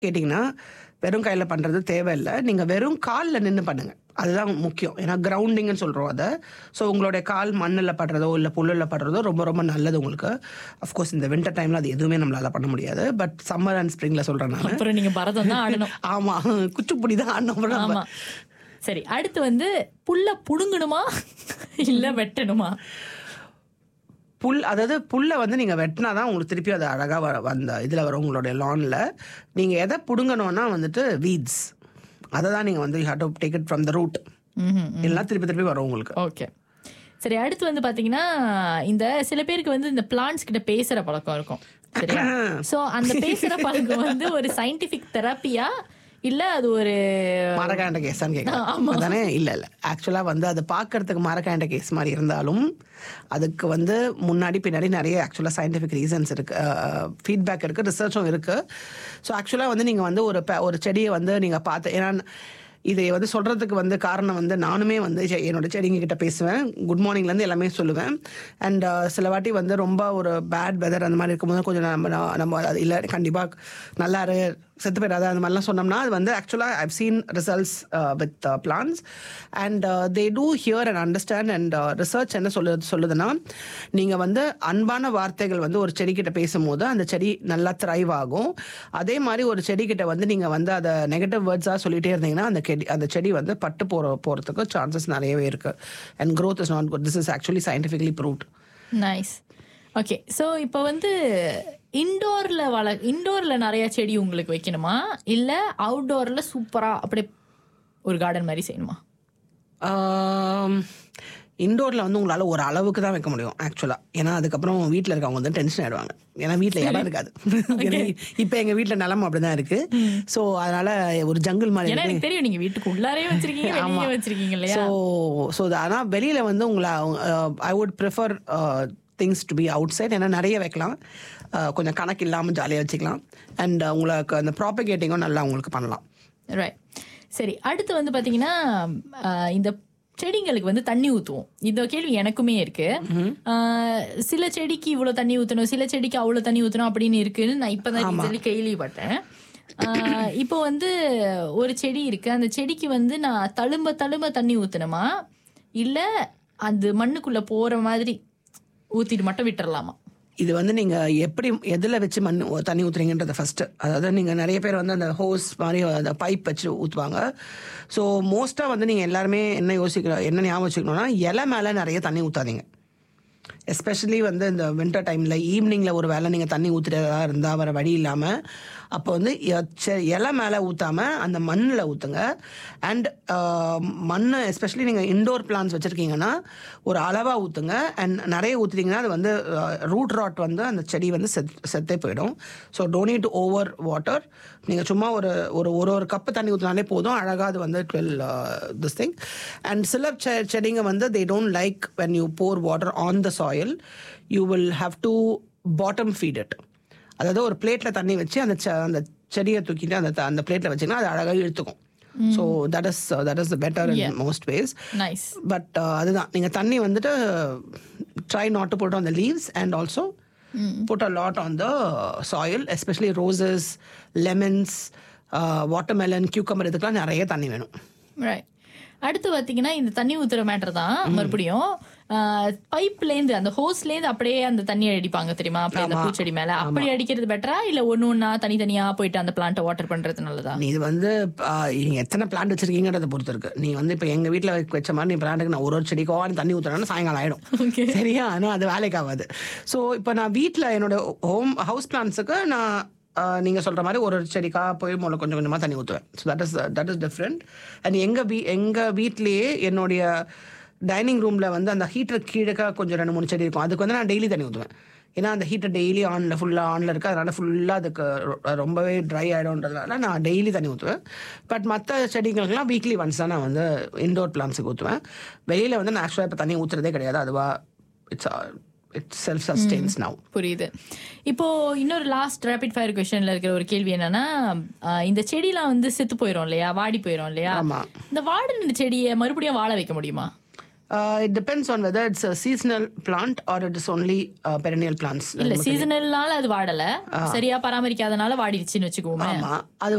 கேட்டிங்கன்னா வெறும் கையில் பண்ணுறது தேவையில்லை நீங்கள் வெறும் காலில் நின்று பண்ணுங்கள் அதுதான் முக்கியம் ஏன்னா கிரவுண்டிங்னு சொல்கிறோம் அதை ஸோ உங்களுடைய கால் மண்ணில் படுறதோ இல்லை புல்லில் படுறதோ ரொம்ப ரொம்ப நல்லது உங்களுக்கு அஃப்கோர்ஸ் இந்த வின்டர் டைமில் அது எதுவுமே நம்மளால் பண்ண முடியாது பட் சம்மர் அண்ட் ஸ்ப்ரிங்கில் சொல்கிறேன் நான் அப்புறம் நீங்க பரதம் தான் ஆடணும் ஆமாம் குச்சிப்புடி தான் ஆடணும் ஆமா சரி அடுத்து வந்து புல்ல புடுங்கணுமா இல்ல வெட்டணுமா புல் அதாவது புல்லை வந்து நீங்கள் வெட்டினா தான் உங்களுக்கு திருப்பி அது அழகாக வர அந்த இதில் வரும் உங்களுடைய லானில் நீங்கள் எதை பிடுங்கணும்னா வந்துட்டு வீட்ஸ் அதை தான் நீங்கள் வந்து had to take it from the root எல்லாம் திருப்பி திருப்பி வரும் உங்களுக்கு ஓகே சரி அடுத்து வந்து பாத்தீங்கன்னா இந்த சில பேருக்கு வந்து இந்த பிளான்ஸ் கிட்ட பேசுற பழக்கம் இருக்கும் சரியா சோ அந்த பேசுற பழக்கம் வந்து ஒரு சயின்டிபிக் தெரப்பியா இல்ல அது ஒரு மரக்காண்ட கேஸான்னு கேட்கலாம் அதானே இல்லை இல்லை ஆக்சுவலாக வந்து அது பார்க்கறதுக்கு மரக்காண்ட கேஸ் மாதிரி இருந்தாலும் அதுக்கு வந்து முன்னாடி பின்னாடி நிறைய ஆக்சுவலாக சயின்டிஃபிக் ரீசன்ஸ் இருக்கு ஃபீட்பேக் இருக்குது ரிசர்ச்சும் இருக்குது ஸோ ஆக்சுவலாக வந்து நீங்கள் வந்து ஒரு ப- ஒரு செடியை வந்து நீங்கள் பார்த்து ஏன்னா இதை வந்து சொல்கிறதுக்கு வந்து காரணம் வந்து நானுமே வந்து செ- என்னோட செடிங்க கிட்ட பேசுவேன் குட் மார்னிங்லேருந்து எல்லாமே சொல்லுவேன் அண்ட் சில வாட்டி வந்து ரொம்ப ஒரு பேட் வெதர் அந்த மாதிரி இருக்கும்போது கொஞ்சம் நம்ம நம்ம அது இல்லை கண்டிப்பாக நல்லா இரு செத்து போயிடாத அந்த மாதிரிலாம் சொன்னோம்னா அது வந்து ஆக்சுவலாக I've seen results with plans and they do hear and understand and research என்ன சொல்லு சொல்லுதுன்னா நீங்கள் வந்து அன்பான வார்த்தைகள் வந்து ஒரு செடிக்கிட்ட பேசும்போது அந்த செடி நல்லா த்ரைவ் ஆகும் அதே மாதிரி ஒரு செடிக்கிட்ட வந்து நீங்கள் வந்து அதை நெகட்டிவ் வேர்ட்ஸாக சொல்லிட்டே இருந்தீங்கன்னா அந்த செடி அந்த செடி வந்து பட்டு போகிற போகிறதுக்கு சான்சஸ் நிறையவே இருக்குது and growth is not good this is actually scientifically proved nice okay so இப்போ வந்து இன்டோர்ல வள இன்டோர்ல நிறைய செடி உங்களுக்கு வைக்கணுமா இல்ல அவுட்டோர்ல சூப்பரா அப்படியே ஒரு கார்டன் மாதிரி செய்யணுமா இண்டோரில் வந்து உங்களால் ஒரு அளவுக்கு தான் வைக்க முடியும் ஆக்சுவலாக ஏன்னா அதுக்கப்புறம் வீட்டில் இருக்கவங்க வந்து டென்ஷன் ஆயிடுவாங்க ஏன்னா வீட்டில் இடம் இருக்காது இப்போ எங்கள் வீட்டில் நிலம அப்படி தான் இருக்குது ஸோ அதனால் ஒரு ஜங்கிள் மாதிரி ஏன்னா இருக்கு. எனக்கு தெரியும் நீங்க வீட்டுக்கு உள்ளாரே வச்சிருக்கீங்க வெளியே வச்சிருக்கீங்க இல்லையா ஸோ ஸோ ஆனால் வெளியில் வந்து உங்களை I would prefer things to be outside ஏன்னா நிறைய வைக்கலாம் அஹ், கொஞ்சம் கணக்கு இல்லாமல் ஜாலியாக வச்சுக்கலாம் அண்ட் உங்களுக்கு அந்த ப்ராப்பகேட்டிங்கும் நல்லா உங்களுக்கு பண்ணலாம் ரைட் சரி அடுத்து வந்து பாத்தீங்கன்னா ஆஹ், இந்த செடிங்களுக்கு வந்து தண்ணி ஊத்துவோம் இந்த கேள்வி எனக்குமே இருக்கு ஆஹ், சில செடிக்கு இவ்வளவு தண்ணி ஊத்தணும் சில செடிக்கு அவ்வளவு தண்ணி ஊத்தணும் அப்படின்னு இருக்குன்னு நான் இப்பதான் சொல்லி கேள்விப்பட்டேன் ஆஹ், இப்போ வந்து ஒரு செடி இருக்கு அந்த செடிக்கு வந்து நான் தழும்ப தழும்ப தண்ணி ஊத்தணுமா இல்ல அந்த மண்ணுக்குள்ள போற மாதிரி ஊத்திட்டு மட்டும் விட்டுறலாமா இது வந்து நீங்கள் எப்படி எதில் வச்சு மண் ஊ- தண்ணி ஊற்றுறீங்கன்றத ஃபஸ்ட்டு அதாவது நீங்கள் நிறைய பேர் வந்து அந்த ஹோஸ் மாதிரி அந்த பைப் வச்சு ஊற்றுவாங்க ஸோ மோஸ்ட்டாக வந்து நீங்கள் எல்லாருமே என்ன யோசிக்கிற என்ன ஞாபகம் வச்சுக்கணும்னா இலை மேலே நிறைய தண்ணி ஊற்றாதீங்க எஸ்பெஷலி வந்து இந்த வின்டர் டைமில் ஈவினிங்கில் ஒரு வேளை நீங்கள் தண்ணி ஊற்றுறதா இருந்தால் வர வழி இல்லாமல் அப்போ வந்து எ- செ- இலை மேலே ஊற்றாம அந்த மண்ணில் ஊற்றுங்க அண்ட் மண் எஸ்பெஷலி நீங்கள் இண்டோர் பிளான்ஸ் வச்சுருக்கீங்கன்னா ஒரு அளவாக ஊற்றுங்க அண்ட் நிறைய ஊற்றுறீங்கன்னா அது வந்து ரூட் ராட் வந்து அந்த செடி வந்து செத் செத்தே போயிடும் ஸோ டோனேட் ஓவர் வாட்டர் நீங்கள் சும்மா ஒரு ஒரு ஒரு ஒரு கப்பு தண்ணி ஊற்றினாலே போதும் அழகாக அது வந்து ட்வெல் திஸ் திங் அண்ட் சில செ- செடிங்க வந்து they don't like when you pour water on the soil you will have to bottom feed it அதாவது ஒரு பிளேட்டில் தண்ணி வச்சு அந்த செ- அந்த செடியை தூக்கிட்டு அந்த த- அந்த பிளேட்டில் வச்சிங்கன்னா அது அழகாக இழுத்துக்கும் so that is that is the better in most ways nice but அதுதான் நீங்கள் தண்ணி வந்துட்டு try not to put on the leaves and also put a lot on the soil especially roses lemons watermelon cucumber இதுக்கெல்லாம் நிறைய தண்ணி வேணும் right அடுத்து பாத்தீங்கன்னா இந்த தண்ணி ஊத்துற மேட்டர் தான் மறுபடியும் பைப்ல இருந்து அந்த ஹோஸ்ல இருந்து அப்படியே அந்த தண்ணியை அடிப்பாங்க தெரியுமா அப்படியே அந்த பூச்செடி மேல அப்படி அடிக்கிறது பெட்டரா இல்ல ஒண்ணு ஒண்ணா தனித்தனியா போயிட்டு அந்த பிளான்ட்டை வாட்டர் பண்றது நல்லதா நீ இது வந்து ஆஹ், நீங்க எத்தனை பிளான்ட் வச்சிருக்கீங்கன்றத பொறுத்து இருக்கு நீ வந்து இப்போ எங்க வீட்டில் வச்ச மாதிரி நீ பிளான்ட்டுக்கு நான் ஒரு ஒரு செடிக்கோ தண்ணி ஊற்றுறேன்னா சாயங்காலம் ஆயிடும் சரியா ஆனால் அது வேலைக்கு ஆகாது ஸோ இப்போ நான் வீட்டில் என்னோட ஹோம் ஹவுஸ் பிளான்ஸுக்கு நான் ஆஹ், நீங்க சொல்ற மாதிரி ஒரு ஒரு செடிக்கா போய் முதல்ல கொஞ்சம் கொஞ்சமா தண்ணி ஊற்றுவேன் so that is that is different and எங்க வீ எங்க வீட்லயே என்னுடைய டைனிங் ரூம்ல வந்து அந்த ஹீட்டர் கீழக்கா கொஞ்சம் ரெண்டு மூணு செடி இருக்கும் அதுக்கு வந்து நான் டெய்லி தண்ணி ஊற்றுவேன் ஏன்னா அந்த ஹீட்டர் டெய்லி ஆனில் ஃபுல்லாக ஆனில் இருக்குது அதனால் ஃபுல்லாக அதுக்கு ரொ- ரொம்பவே ட்ரை ஆகிடும்ன்றதுனால நான் டெய்லி தண்ணி ஊற்றுவேன் பட் மற்ற செடிகளுக்கெல்லாம் வீக்லி ஒன்ஸ் தான் நான் வந்து இண்டோர் பிளான்ஸுக்கு ஊற்றுவேன் வெளியில் வந்து நான் ஆக்சுவலாக இப்போ தண்ணி ஊற்றுறதே கிடையாது அதுவா it's it's self sustains now புரியுது இப்போ இன்னொரு லாஸ்ட் ரேபிட் ஃபயர் கொஸ்டின்ல இருக்கிற ஒரு கேள்வி என்னன்னா ஆஹ் இந்த செடிலாம் வந்து செத்து போயிரும் இல்லையா வாடி போயிரும் இல்லையா ஆமா. இந்த வாடின செடியை மறுபடியும் வாழ வைக்க முடியுமா it depends on whether it's seasonal plant or it is only perennial plans இல்ல சீசனல்னால அது வாடல சரியா பராமரிக்காதனால வாடிடுச்சுன்னு வச்சுக்கோமே ஆமா அது